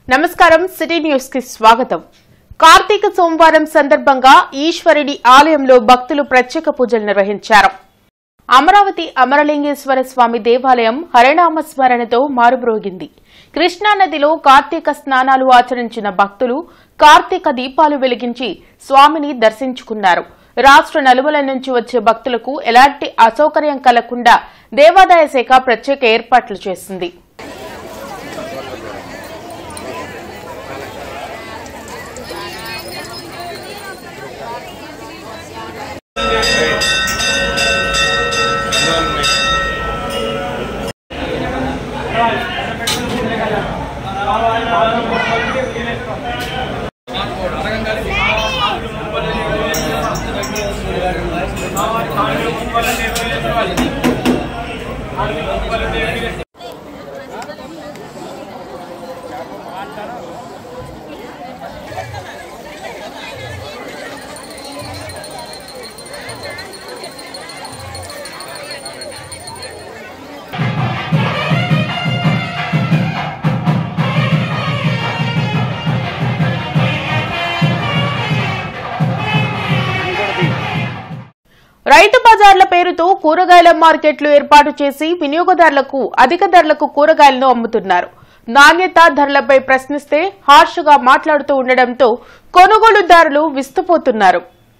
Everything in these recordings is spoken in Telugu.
నమస్కారం సిటీ న్యూస్ కి స్వాగతం కార్తీక సోమవారం సందర్భంగా ఈశ్వరుడి ఆలయంలో భక్తులు ప్రత్యేక పూజలు నిర్వహించారు అమరావతి అమరలింగేశ్వర స్వామి దేవాలయం హరినామ స్మరణతో మారుమ్రోగింది కృష్ణానదిలో కార్తీక స్నానాలు ఆచరించిన భక్తులు కార్తీక దీపాలు వెలిగించి స్వామిని దర్శించుకున్నారు రాష్ట్ర నలుమల నుంచి వచ్చే భక్తులకు ఎలాంటి అసౌకర్యం కలగకుండా దేవాదాయ శాఖ ప్రత్యేక ఏర్పాట్లు చేసింది రైతు బజార్ల పేరుతో కూరగాయల మార్కెట్లు ఏర్పాటు చేసి వినియోగదారులకు అధిక ధరలకు కూరగాయలను అమ్ముతున్నారు నాణ్యత ధరలపై ప్రశ్నిస్తే హార్ష్గా మాట్లాడుతూ ఉండడంతో కొనుగోలుదారులు విస్తుపోతున్నారు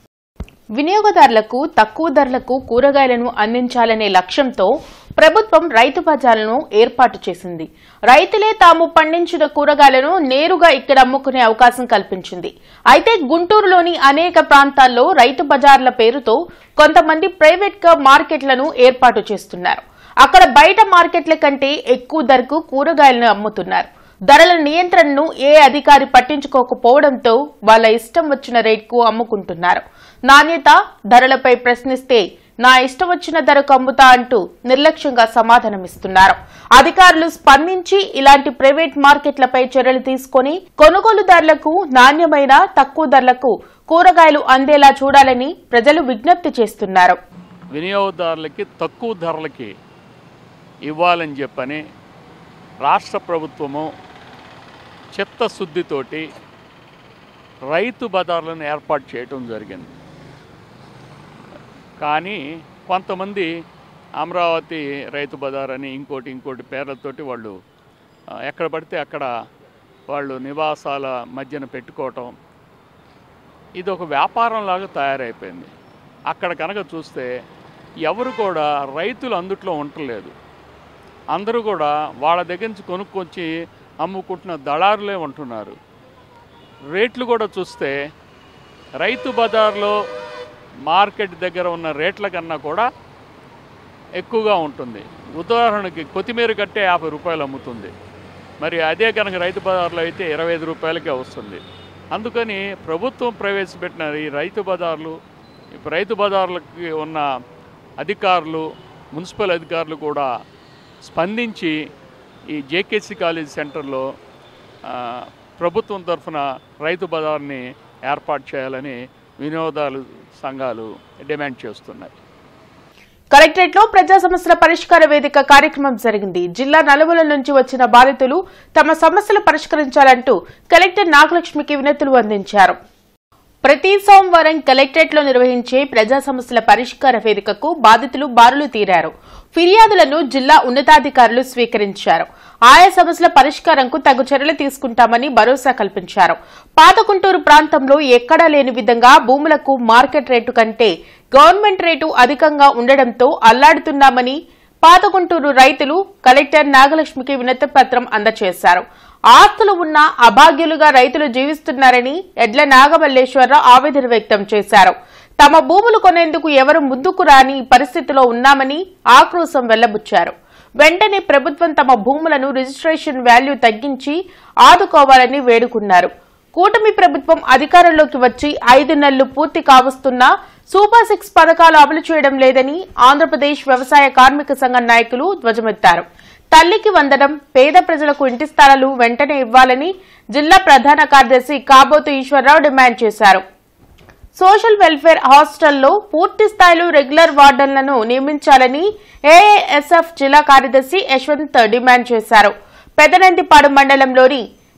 వినియోగదారులకు తక్కువ ధరలకు కూరగాయలను అందించాలనే లక్ష్యంతో ప్రభుత్వం రైతు బజార్లను ఏర్పాటు చేసింది రైతులే తాము పండించిన కూరగాయలను నేరుగా ఇక్కడ అమ్ముకునే అవకాశం కల్పించింది అయితే గుంటూరులోని అనేక ప్రాంతాల్లో రైతు బజార్ల పేరుతో కొంతమంది ప్రైవేట్ గా మార్కెట్లను ఏర్పాటు చేస్తున్నారు అక్కడ బయట మార్కెట్ల కంటే ఎక్కువ ధరకు కూరగాయలను అమ్ముతున్నారు ధరల నియంత్రణను ఏ అధికారి పట్టించుకోకపోవడంతో వాళ్ళ ఇష్టం వచ్చిన రేట్కు అమ్ముకుంటున్నారు నాణ్యత ధరలపై ప్రశ్నిస్తే నా ఇష్టం వచ్చిన ధరకు అమ్ముతా అంటూ నిర్లక్ష్యంగా సమాధానమిస్తున్నారు అధికారులు స్పందించి ఇలాంటి ప్రైవేట్ మార్కెట్లపై చర్యలు తీసుకొని కొనుగోలుదారులకు నాణ్యమైన తక్కువ ధరలకు కూరగాయలు అందేలా చూడాలని ప్రజలు విజ్ఞప్తి చేస్తున్నారు వినియోగదారులకి తక్కువ ధరలకి ఇవ్వాలని చెప్పని రాష్ట్ర ప్రభుత్వము చిత్తశుద్ధితోటి రైతు బజార్లను ఏర్పాటు చేయటం జరిగింది కానీ కొంతమంది అమరావతి రైతు బజార్ అని ఇంకోటి ఇంకోటి పేర్లతోటి వాళ్ళు ఆ, ఎక్కడ పడితే అక్కడ వాళ్ళు నివాసాల మధ్యన పెట్టుకోవటం ఇది ఒక వ్యాపారం లాగా తయారైపోయింది అక్కడ కనుక చూస్తే ఎవరు కూడా రైతులు అందుట్లో ఉండలేదు అందరూ కూడా వాళ్ళ దగ్గర నుంచి కొనుక్కొచ్చి అమ్ముకుంటున్న దళారులే ఉంటున్నారు రేట్లు కూడా చూస్తే రైతు బజార్లో మార్కెట్ దగ్గర ఉన్న రేట్ల కన్నా కూడా ఎక్కువగా ఉంటుంది ఉదాహరణకి కొత్తిమీర కట్టే యాభై రూపాయలు అమ్ముతుంది మరి అదే కనుక రైతు బజార్లో అయితే ఇరవై ఐదు రూపాయలకే వస్తుంది అందుకని ప్రభుత్వం ప్రవేశపెట్టిన ఈ రైతు బజార్లు ఈ రైతు బజార్లకి ఉన్న అధికారులు మున్సిపల్ అధికారులు కూడా స్పందించి ఈ జేకేసీ కాలేజ్ సెంటర్లో ఆ, ప్రభుత్వం తరఫున రైతు బజార్ని ఏర్పాటు చేయాలని వినోదాలు సంఘాలు డిమాండ్ చేస్తున్నాయి కలెక్టరేట్ లో ప్రజా సమస్యల పరిష్కార వేదిక కార్యక్రమం జరిగింది జిల్లా నలుమూల నుంచి వచ్చిన బాధితులు తమ సమస్యలు పరిష్కరించాలంటూ కలెక్టర్ నాగలక్ష్మికి వినతులు అందించారు ప్రతి సోమవారం కలెక్టరేట్ లో నిర్వహించే ప్రజా సమస్యల పరిష్కార వేదికకు బాధితులు బారులు తీరారు ఫిర్యాదులను జిల్లా ఉన్నతాధికారులు స్వీకరించారు ఆయా సమస్యల పరిష్కారంకు తగు చర్యలు తీసుకుంటామని భరోసా కల్పించారు పాత గుంటూరు ప్రాంతంలో ఎక్కడా లేని విధంగా భూములకు మార్కెట్ రేటు కంటే గవర్నమెంట్ రేటు అధికంగా ఉండడంతో అల్లాడుతున్నామని పాత గుంటూరు రైతులు కలెక్టర్ నాగలక్ష్మికి వినతి పత్రం అందజేశారు ఆస్తులు ఉన్న అభాగ్యులుగా రైతులు జీవిస్తున్నారని ఎడ్ల నాగమల్లేశ్వరరావు ఆవేదన వ్యక్తం చేశారు తమ భూములు కొనేందుకు ఎవరు ముందుకు రాని పరిస్థితిలో ఉన్నామని ఆక్రోశం వెళ్లబుచ్చారు వెంటనే ప్రభుత్వం తమ భూములను రిజిస్ట్రేషన్ వాల్యూ తగ్గించి ఆదుకోవాలని వేడుకున్నారు కూటమి ప్రభుత్వం అధికారంలోకి వచ్చి ఐదు నెలలు పూర్తి కావస్తున్నా సూపర్ సిక్స్ పథకాలు అమలు చేయడం లేదని ఆంధ్రప్రదేశ్ వ్యవసాయ కార్మిక సంఘం నాయకులు ధ్వజమెత్తారు తల్లికి వందనం పేద ప్రజలకు ఇంటి స్థలాలు వెంటనే ఇవ్వాలని జిల్లా ప్రధాన కార్యదర్శి కాబోతు ఈశ్వరరావు డిమాండ్ చేశారు సోషల్ వెల్ఫేర్ హాస్టల్లో పూర్తి స్థాయిలో రెగ్యులర్ వార్డన్లను నియమించాలని ఏఐఎస్ఎఫ్ జిల్లా కార్యదర్శి యశ్వంత్ డిమాండ్ చేశారు పెదనందిపాడు మండలంలోని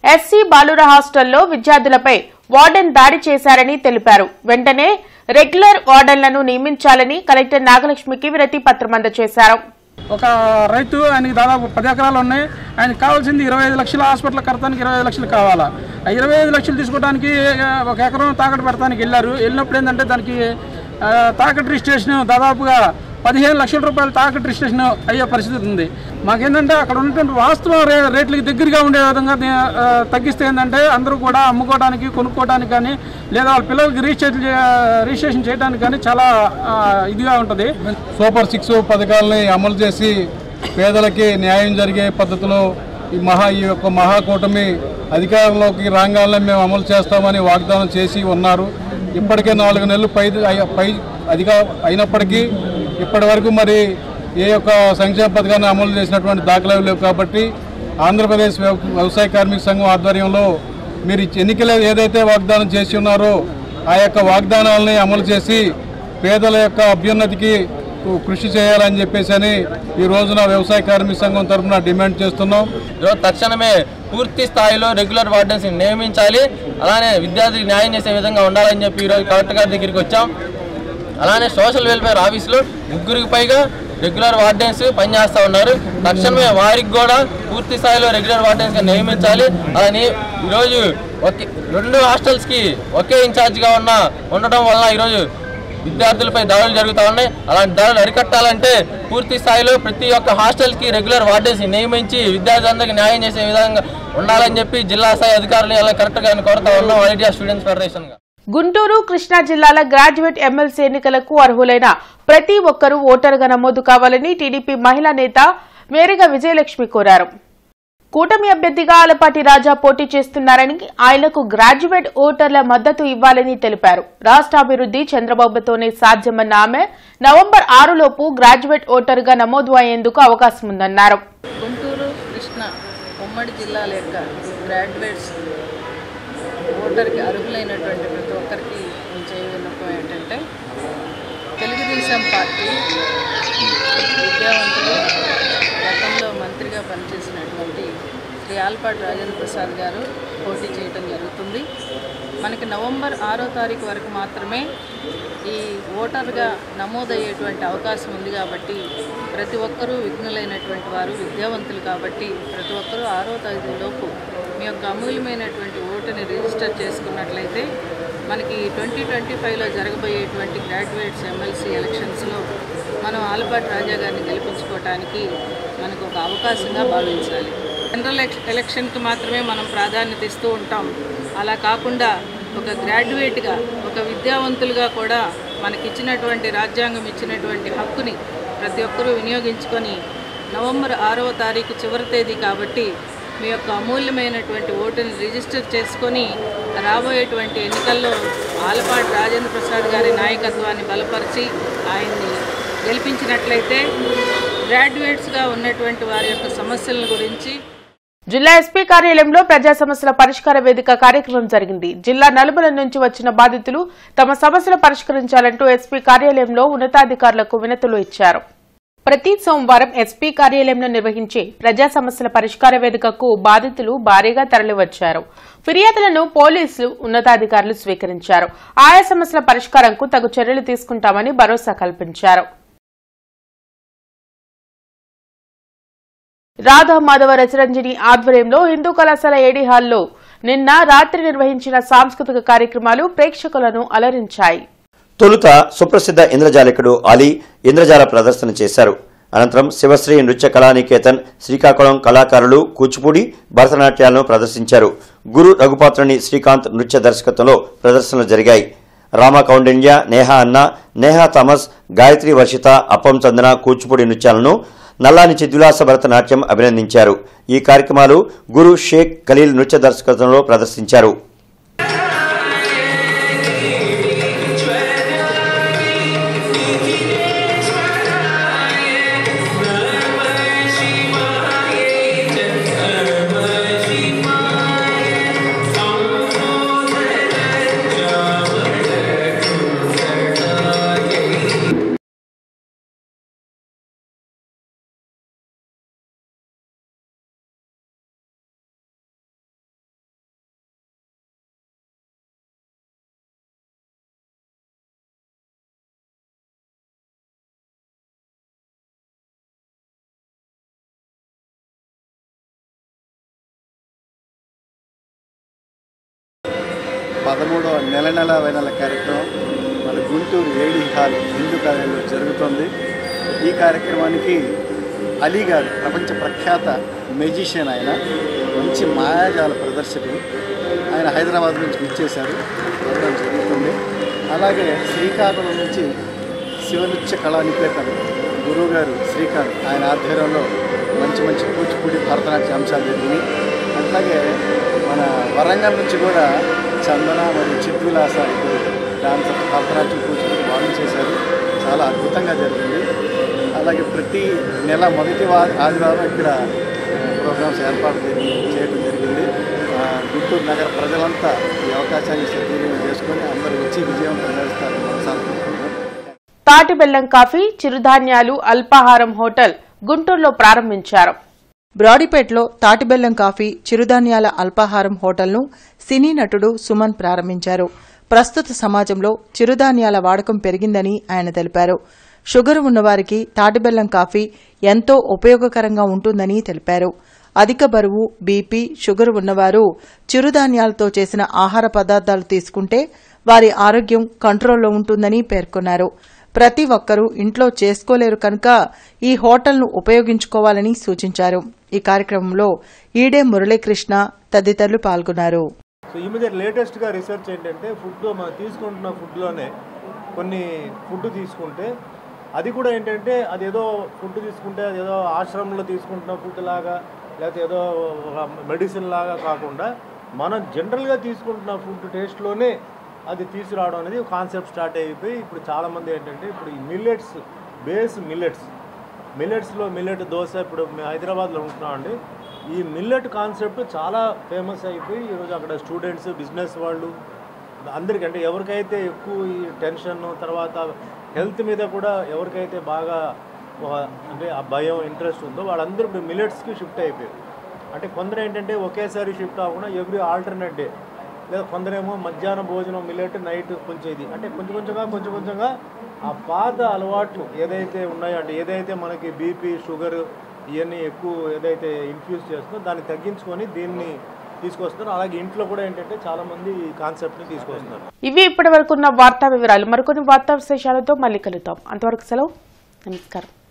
ఎస్సీ బాలుర హాస్టల్లో విద్యార్థులపై వార్డెన్ దాడి చేశారని తెలిపారు వెంటనే రెగ్యులర్ వార్డెన్లను నియమించాలని కలెక్టర్ నాగలక్ష్మికి వినతి పత్రం అందజేశారు ఒక రైతు ఆయనకి దాదాపు పది ఎకరాలు ఉన్నాయి ఆయనకి కావాల్సింది ఇరవై ఐదు లక్షల హాస్పిటల్ కడతానికి ఇరవై ఐదు లక్షలు కావాలా ఆ ఇరవై ఐదు లక్షలు తీసుకోవడానికి ఆ, ఒక ఎకరం తాకట్టు పెడతానికి వెళ్ళారు వెళ్ళినప్పుడు ఏంటంటే దానికి ఆ, తాకట్టు రిజిస్ట్రేషన్ దాదాపుగా పదిహేను లక్షల రూపాయలు తాకట్టు రిజిస్ట్రేషన్ అయ్యే పరిస్థితి ఉంది మాకేంటంటే అక్కడ ఉన్నటువంటి వాస్తవ రే రేట్లకి దగ్గరగా ఉండే విధంగా దే- ఆ, తగ్గిస్తే ఏంటంటే అందరూ కూడా అమ్ముకోవడానికి కొనుక్కోవడానికి కానీ లేదా వాళ్ళ పిల్లలకి రిజిస్ట్రేషన్ చే- రిజిస్ట్రేషన్ చేయడానికి కానీ చాలా ఆ, ఇదిగా ఉంటుంది సూపర్ సిక్స్ పథకాలని అమలు చేసి పేదలకి న్యాయం జరిగే పద్ధతిలో ఈ మహా ఈ యొక్క మహాకూటమి అధికారంలోకి రాగానే మేము అమలు చేస్తామని వాగ్దానం చేసి ఉన్నారు ఇప్పటికే నాలుగు నెలలు పై అయి- పై అధిక అయినప్పటికీ ఇప్పటి వరకు మరి ఏ యొక్క సంక్షేమ పథకాన్ని అమలు చేసినటువంటి దాఖలాలు లేవు కాబట్టి ఆంధ్రప్రదేశ్ వ్యవ- వ్యవసాయ కార్మిక సంఘం ఆధ్వర్యంలో మీరు ఎన్నికలు ఏదైతే వాగ్దానం చేసి ఉన్నారో ఆ యొక్క వాగ్దానాలని అమలు చేసి పేదల యొక్క అభ్యున్నతికి కృషి చేయాలని చెప్పేసి అని ఈ రోజున వ్యవసాయ కార్మిక సంఘం తరఫున డిమాండ్ చేస్తున్నాం ఈరోజు తక్షణమే పూర్తి స్థాయిలో రెగ్యులర్ వార్డెన్స్ నియమించాలి అలానే విద్యార్థికి న్యాయం చేసే విధంగా ఉండాలని చెప్పి ఈరోజు కలెక్టర్ గారి దగ్గరికి వచ్చాం అలానే సోషల్ వెల్ఫేర్ ఆఫీసులో ముగ్గురికి పైగా రెగ్యులర్ వార్డెన్స్ పనిచేస్తూ ఉన్నారు తక్షణమే వారికి కూడా పూర్తి స్థాయిలో రెగ్యులర్ వార్డెన్స్గా నియమించాలి అలానే ఈరోజు ఒకే రెండు హాస్టల్స్కి ఒకే ఇన్ఛార్జ్గా ఉన్న ఉండడం వలన ఈరోజు విద్యార్థులపై దాడులు జరుగుతూ ఉన్నాయి అలాంటి దాడులు అరికట్టాలంటే పూర్తి స్థాయిలో ప్రతి ఒక్క హాస్టల్కి రెగ్యులర్ వార్డెన్స్ నియమించి విద్యార్థులందరికీ న్యాయం చేసే విధంగా ఉండాలని చెప్పి జిల్లా స్థాయి అధికారులు ఇలా కరెక్ట్గా కోరుతా ఉన్నాం ఆల్ ఇండియా స్టూడెంట్స్ ఫెడరేషన్గా గుంటూరు కృష్ణా జిల్లాల గ్రాడ్యుయేట్ ఎమ్మెల్సీ ఎన్నికలకు అర్హులైన ప్రతి ఒక్కరూ ఓటరుగా నమోదు కావాలని టీడీపీ మహిళా నేత మేరగా విజయలక్ష్మి కోరారు కూటమి అభ్యర్థిగా ఆలపాటి రాజా పోటీ చేస్తున్నారని ఆయనకు గ్రాడ్యుయేట్ ఓటర్ల మద్దతు ఇవ్వాలని తెలిపారు రాష్ట్రాభివృద్ధి చంద్రబాబుతోనే సాధ్యమన్న ఆమె నవంబర్ ఆరులోపు గ్రాడ్యుయేట్ ఓటరుగా నమోదు అయ్యేందుకు అవకాశం ఉందన్నారు గుంటూరు కృష్ణ ఉమ్మడి జిల్లాల యొక్క గ్రాడ్యుయేట్స్ ఓటర్కి అర్హులైనటువంటి ప్రతి ఒక్కరికి నేను చేయ విన్నపం ఏంటంటే తెలుగుదేశం పార్టీ విద్యావంతులు గతంలో మంత్రిగా పనిచేసినటువంటి శ్రీ ఆల్పాటి రాజేంద్ర ప్రసాద్ గారు పోటీ చేయటం జరుగుతుంది మనకి నవంబర్ ఆరో తారీఖు వరకు మాత్రమే ఈ ఓటర్గా నమోదయ్యేటువంటి అవకాశం ఉంది కాబట్టి ప్రతి ఒక్కరూ విఘ్నులైనటువంటి వారు విద్యావంతులు కాబట్టి ప్రతి ఒక్కరూ ఆరో తేదీలోపు మీ యొక్క అమూల్యమైనటువంటి ఓటుని రిజిస్టర్ చేసుకున్నట్లయితే మనకి ట్వంటీ ట్వంటీ ఫైవ్లో జరగబోయేటువంటి గ్రాడ్యుయేట్స్ ఎమ్మెల్సీ ఎలక్షన్స్లో మనం ఆలపాటి రాజా గారిని గెలిపించుకోవటానికి మనకు ఒక అవకాశంగా భావించాలి జనరల్ ఎలక్- ఎలక్షన్కి మాత్రమే మనం ప్రాధాన్యత ఇస్తూ ఉంటాం అలా కాకుండా ఒక గ్రాడ్యుయేట్గా ఒక విద్యావంతులుగా కూడా మనకిచ్చినటువంటి రాజ్యాంగం ఇచ్చినటువంటి హక్కుని ప్రతి ఒక్కరూ వినియోగించుకొని నవంబర్ ఆరవ తారీఖు చివరి తేదీ కాబట్టి మీ యొక్క అమూల్యమైనటువంటి ఓటుని రిజిస్టర్ చేసుకొని రాబోయేటువంటి ఎన్నికల్లో ఆలపాటి రాజేంద్ర ప్రసాద్ గారి నాయకత్వాన్ని బలపరిచి ఆయన్ని గెలిపించినట్లయితే గ్రాడ్యుయేట్స్గా ఉన్నటువంటి వారి యొక్క సమస్యల గురించి జిల్లా ఎస్పీ కార్యాలయంలో ప్రజా సమస్యల పరిష్కార వేదిక కార్యక్రమం జరిగింది జిల్లా నలుమల నుంచి వచ్చిన బాధితులు తమ సమస్యలు పరిష్కరించాలంటూ ఎస్పీ కార్యాలయంలో ఉన్నతాధికారులకు వినతులు ఇచ్చారు ప్రతి సోమవారం ఎస్పీ కార్యాలయంలో నిర్వహించే ప్రజా సమస్యల పరిష్కార వేదికకు బాధితులు భారీగా తరలివచ్చారు ఫిర్యాదులను పోలీసులు ఉన్నతాధికారులు స్వీకరించారు ఆయా సమస్యల పరిష్కారంకు తగు చర్యలు తీసుకుంటామని భరోసా కల్పించారు రాధా మాధవ రచరంజని ఆధ్వర్యంలో హిందూ కళాశాల ఏడీ హాల్లో నిన్న రాత్రి నిర్వహించిన సాంస్కృతిక కార్యక్రమాలు ప్రేక్షకులను అలరించాయి తొలుత సుప్రసిద్ధ ఇంద్రజాలికుడు అలీ ఇంద్రజాల ప్రదర్శన చేశారు అనంతరం శివశ్రీ నృత్య కళానికేతన్ శ్రీకాకుళం కళాకారులు కూచిపూడి భరతనాట్యాలను ప్రదర్శించారు గురు రఘుపాత్రుని శ్రీకాంత్ నృత్య దర్శకత్వంలో ప్రదర్శనలు జరిగాయి రామ కౌండిన్య నేహా అన్న నేహా థామస్ గాయత్రి వర్షిత అప్పం చందన కూచిపూడి నృత్యాలను నల్లాని చిద్విలాస భరతనాట్యం అభినందించారు ఈ కార్యక్రమాలు గురు షేక్ ఖలీల్ నృత్య దర్శకత్వంలో ప్రదర్శించారు పదమూడవ నెల నెల వెనల కార్యక్రమం మన గుంటూరు ఏడి హాల్ హిందూ కాలేజీలో జరుగుతోంది ఈ కార్యక్రమానికి అలీ గారు ప్రపంచ ప్రఖ్యాత మెజిషియన్ ఆయన మంచి మాయాజాల ప్రదర్శకుడు ఆయన హైదరాబాద్ నుంచి విచ్చేశారు ప్రోగ్రాం జరుగుతుంది అలాగే శ్రీకాకుళం నుంచి శివనృత్య కళానికేతన్ గురువు గారు శ్రీకాంత్ ఆయన ఆధ్వర్యంలో మంచి మంచి కూచిపూడి భరతనాట్య అంశాలు జరిగినాయి అట్లాగే మన వరంగల్ నుంచి కూడా చందన మరియు చిద్విలాస ఇద్దరు డాన్సర్ భరతనాట్యం కూచిపూడి వాళ్ళు చేశారు చాలా అద్భుతంగా జరిగింది అలాగే ప్రతి నెల మొదటి వా ఆదివారం ఇక్కడ ప్రోగ్రామ్స్ ఏర్పాటు జరిగి- చేయడం జరిగింది ఆ, గుంటూరు నగర ప్రజలంతా ఈ అవకాశాన్ని సద్వినియోగం చేసుకొని అందరూ వచ్చి విజయవంతం చేస్తారని మనసానుకుంటున్నాను తాటి బెల్లం కాఫీ చిరుధాన్యాలు అల్పాహారం హోటల్ గుంటూరులో ప్రారంభించారు బ్రాడీపేటలో తాటిబెల్లం కాఫీ చిరుధాన్యాల అల్పాహారం హోటల్ను సినీ నటుడు సుమన్ ప్రారంభించారు ప్రస్తుత సమాజంలో చిరుధాన్యాల వాడకం పెరిగిందని ఆయన తెలిపారు షుగర్ ఉన్నవారికి తాటిబెల్లం కాఫీ ఎంతో ఉపయోగకరంగా ఉంటుందని తెలిపారు అధిక బరువు బీపీ షుగర్ ఉన్నవారు చిరుధాన్యాలతో చేసిన ఆహార పదార్థాలు తీసుకుంటే వారి ఆరోగ్యం కంట్రోల్లో ఉంటుందని పేర్కొన్నారు ప్రతి ఒక్కరూ ఇంట్లో చేసుకోలేరు కనుక ఈ హోటల్ను ఉపయోగించుకోవాలని సూచించారు ఈ కార్యక్రమంలో ఈడే మురళీకృష్ణ తదితరులు పాల్గొన్నారు సో ఈ మధ్య లేటెస్ట్గా రీసెర్చ్ ఏంటంటే ఫుడ్ మనం తీసుకుంటున్న ఫుడ్లోనే కొన్ని ఫుడ్ తీసుకుంటే అది కూడా ఏంటంటే అదేదో ఫుడ్ తీసుకుంటే అదేదో ఆశ్రమంలో తీసుకుంటున్న ఫుడ్ లాగా లేకపోతే ఏదో ఒక మెడిసిన్ లాగా కాకుండా మనం జనరల్గా తీసుకుంటున్న ఫుడ్ టేస్ట్లోనే అది తీసుకురావడం అనేది కాన్సెప్ట్ స్టార్ట్ అయిపోయి ఇప్పుడు చాలామంది ఏంటంటే ఇప్పుడు ఈ మిల్లెట్స్ బేస్ మిల్లెట్స్ మిల్లెట్స్లో మిల్లెట్ దోశ ఇప్పుడు మేము హైదరాబాద్లో ఉంటున్నాం అండి ఈ మిల్లెట్ కాన్సెప్ట్ చాలా ఫేమస్ అయిపోయి ఈరోజు అక్కడ స్టూడెంట్స్ బిజినెస్ వాళ్ళు అందరికీ అంటే ఎవరికైతే ఎక్కువ ఈ టెన్షన్ తర్వాత హెల్త్ మీద కూడా ఎవరికైతే బాగా ఒక అంటే ఆ భయం ఇంట్రెస్ట్ ఉందో వాళ్ళందరూ ఇప్పుడు మిల్లెట్స్కి షిఫ్ట్ అయిపోయారు అంటే కొందరు ఏంటంటే ఒకేసారి షిఫ్ట్ అవ్వకుండా ఎవ్రీ ఆల్టర్నేట్ డే లేదా కొందరేమో మధ్యాహ్నం భోజనం మిల్లెట్ నైట్ కొంచెం ఇది అంటే కొంచెం కొంచెంగా కొంచెం కొంచెంగా ఆ పాత అలవాట్లు ఏదైతే ఉన్నాయో అంటే ఏదైతే మనకి బీపీ షుగర్ ఇవన్నీ ఎక్కువ ఏదైతే ఇన్ఫ్యూజ్ చేస్తుందో దాన్ని తగ్గించుకొని దీన్ని తీసుకొస్తున్నారు అలాగే ఇంట్లో కూడా ఏంటంటే చాలా మంది ఈ కాన్సెప్ట్ని తీసుకొస్తున్నారు ఇవి ఇప్పటి వరకున్న వార్తా వివరాలు మరికొన్ని వార్తా విశేషాలతో మళ్ళీ కలుద్దాం అంతవరకు సెలవు నమస్కారం